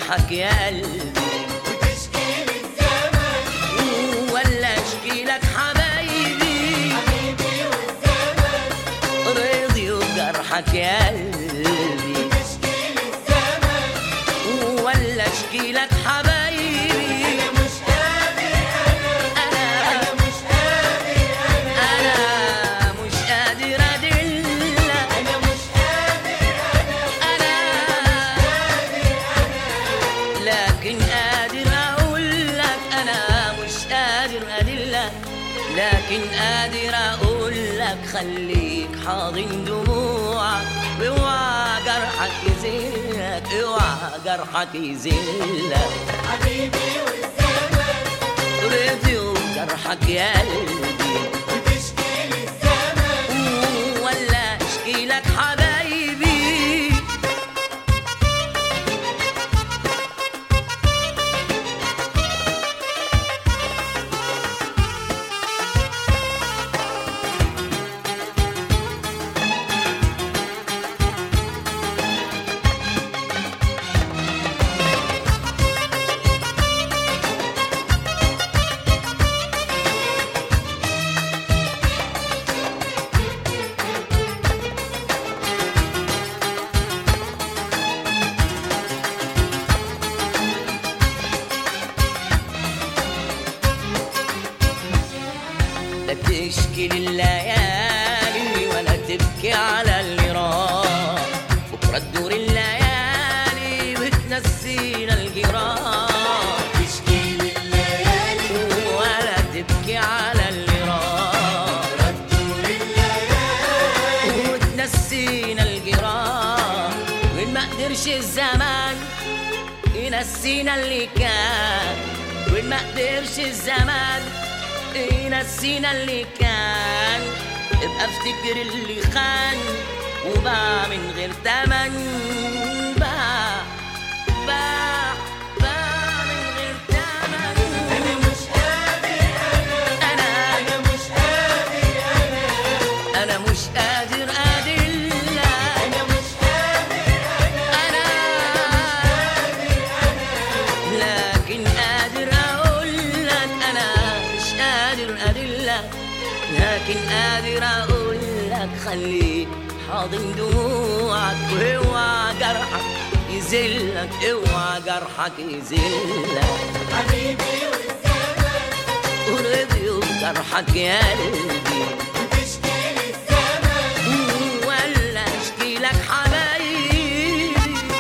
جرحك يا قلبي وتشكي للزمن ولا اشكي لك حبايبي حبيبي والزمن رضي وجرحك يا قلبي وتشكي للزمن ولا اشكي لك حبايبي أنا مش قادر أنا انا أنا مش قادر أنا انا مش قادر ادلك أنا مش قادر انا لكن قادر اقول لك انا مش قادر ادلك لكن قادر اقول لك خليك حاضن دموعك اوعى جرحك يذلك اوعى جرحك يذلك حبيبي والزمن رضي وجرحك يا قلبي وتشكي للزمن ولا اشكي لك حبايبي لا تشكي لليالي ولا تبكي على اللي راح بكرة تدور الليالي وتنسينا الجراح تشكي لليالي ولا تبكي على اللي راح ردوا لليالي وتنسينا الجراح وين ما قدرش الزمان ينسينا اللي كان وين ما قدرش الزمان ينسينا اللي كان ابقى افتكر اللي خان وباع من غير تمن باع باع باع من غير تمن أنا مش قادر أنا انا أنا مش قادر أنا انا مش قادر ادلك أنا مش قادر انا لكن قادر اقول لك انا مش قادر ادلك لكن قادر اقول لك خليك حاضن دموعك واوعى جرحك يذلك اوعى جرحك يذلك حبيبي والزمن ورضي وجرحك يا قلبي وتشكي للزمن ولا اشكي لك حبايبي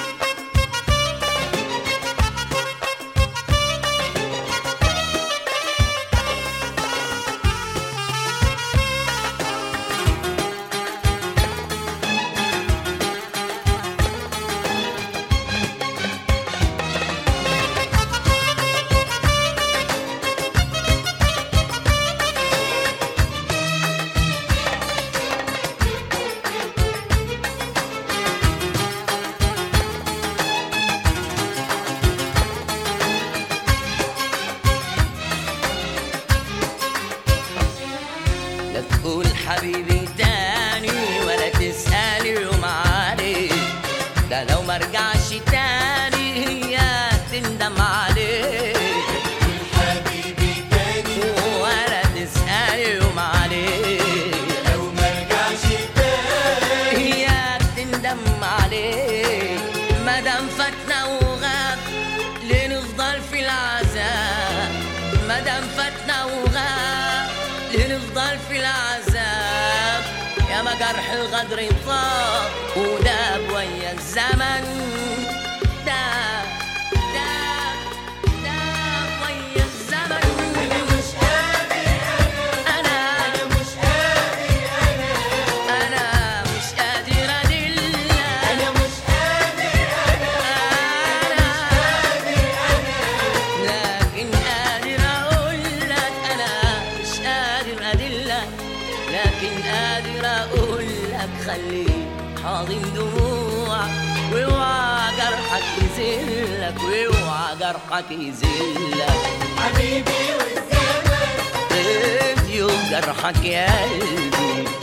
لا تقول حبيبي تاني ولا تسأل يوم عليك ده لو ما رجعش تاني هي تندم عليك حبيبي تاني ولا تسأل يوم عليك لو ما رجعش تاني هي تندم عليك مادام فاتنا وغاب لنفضل في العذاب مادام فاتنا وغاب لنفضل في العذاب يا ما جرح الغدر طاب وداب ويا الزمن داب داب داب ويا الزمن أنا مش قادر انا أنا مش قادر أنا انا مش قادر ادلك أنا مش قادر أنا لكن قادر أقول لك أنا مش قادر أدلك لكن قادر أقول لك خليك حاضن دموعك واوعى جرحك يذلك واوعى جرحك يذلك حبيبي والزمن ادي جرحك يا قلبي